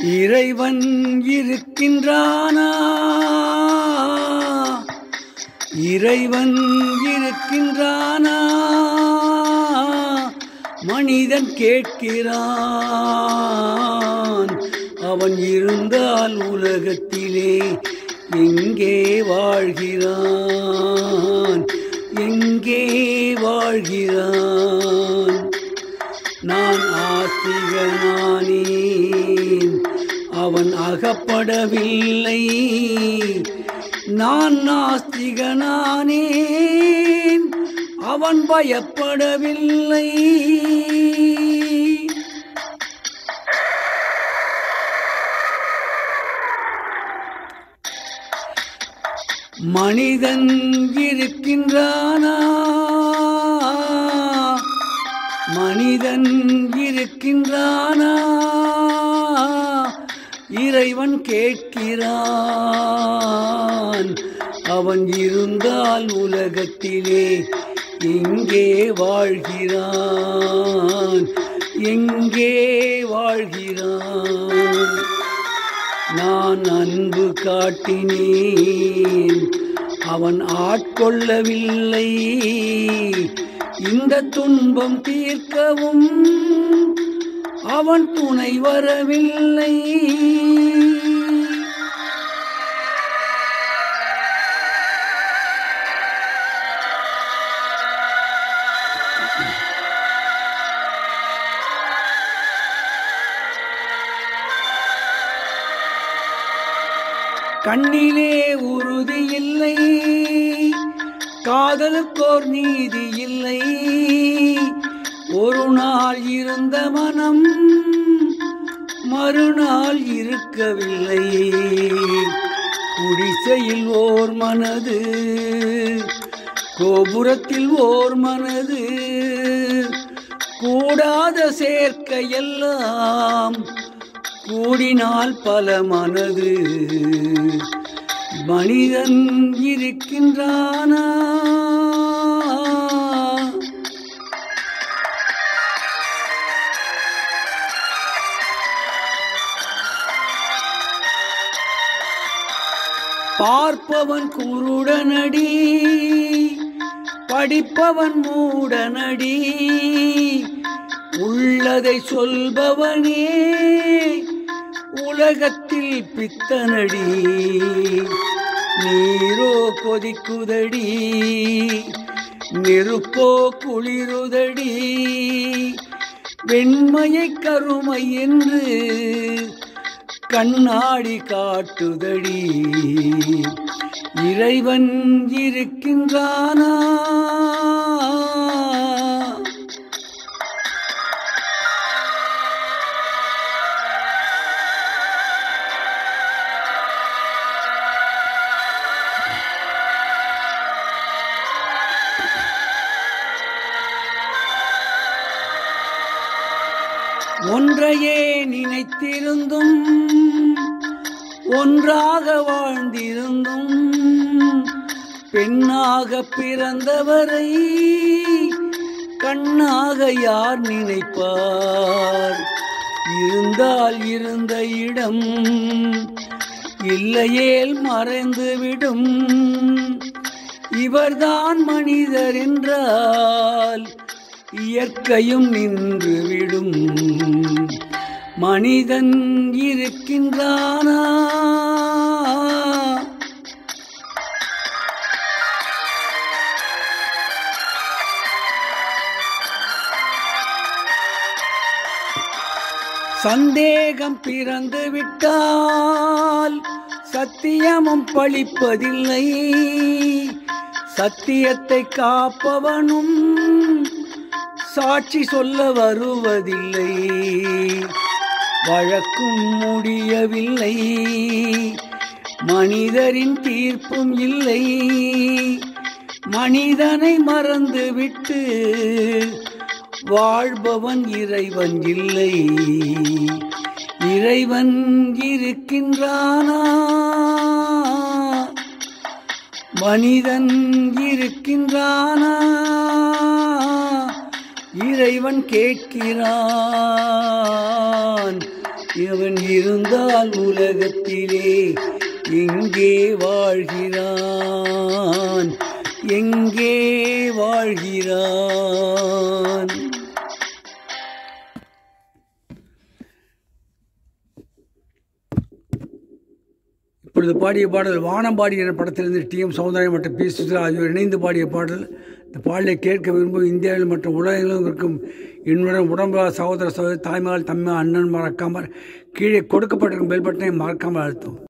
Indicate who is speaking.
Speaker 1: இறைவன் இருக்கின்றானா இறைவன் இருக்கின்றானா மனிதன் கேட்கிறான் அவன் இருந்தால் உலகத்திலே எங்கே வாழ்கிறான் எங்கே வாழ்கிறான் நான் ஆஸ்திகனானேன் அவன் அகப்படவில்லை நான் நாஸ்திகனானேன் அவன் பயப்படவில்லை மனிதன் இருக்கின்றானா மனிதன் இருக்கின்றானா இறைவன் கேட்கிறான் அவன் இருந்தால் உலகத்திலே எங்கே வாழ்கிறான் எங்கே வாழ்கிறான் நான் அன்பு காட்டினேன் அவன் ஆட்கொள்ளவில்லை இந்த துன்பம் தீர்க்கவும் அவன் துணை வரவில்லை கண்ணிலே உறுதி இல்லை காதலுக்கோர் நீதி இல்லை ஒரு நாள் இருந்த மனம் மறுநாள் இருக்கவில்லை குடிசையில் ஓர் மனது கோபுரத்தில் ஓர் மனது கூடாத சேர்க்கையெல்லாம் கூடினால் பல மனது மனிதன் இருக்கின்றானா பார்ப்பவன் குருடனடி படிப்பவன் மூடனடி உள்ளதை சொல்பவனே உலகத்தில் பித்தனடி நீரோ கொதிக்குதடி நெருப்போ குளிருதடி வெண்மையை கருமை என்று கண்ணாடி காட்டுதடி இறைவன் இருக்கின்றானா ஒன்றையே நினைத்திருந்தும் ஒன்றாக வாழ்ந்திருந்தும் பெண்ணாக பிறந்தவரை கண்ணாக யார் நினைப்பார் இருந்தால் இருந்த இடம் இல்லையேல் மறைந்துவிடும் இவர்தான் மனிதர் என்றால் இயற்கையும் நின்றுவிடும் மனிதன் இருக்கின்றானா சந்தேகம் பிறந்து விட்டால் சத்தியமும் பழிப்பதில்லை சத்தியத்தை காப்பவனும் சாட்சி சொல்ல வருவதில்லை வழக்கும் முடியவில்லை மனிதரின் தீர்ப்பும் இல்லை மனிதனை மறந்துவிட்டு வாழ்பவன் இறைவன் இல்லை இறைவன் இருக்கின்றானா மனிதன் இருக்கின்றானா இறைவன் கேட்கிறான் இவன் இருந்தால் உலகத்திலே எங்கே வாழ்கிறான் எங்கே வாழ்கிறான் இப்பொழுது பாடிய பாடல் வானம்பாடி என்ற படத்திலிருந்து டி எம் சௌந்தரயம் மற்றும் பி சுசிலா ஆகியோர் இணைந்து பாடிய பாடல் இந்த பாடலை கேட்க விரும்பும் இந்தியாவில் மற்றும் உலகெங்கிலும் இருக்கும் என்னுடன் உடம்பு சகோதர சகோதரி தாய்மகள் தம்மை அண்ணன் மறக்காமல் கீழே கொடுக்கப்பட்டிருக்கும் பெல் பட்டனை மறக்காமல் அழுத்தும்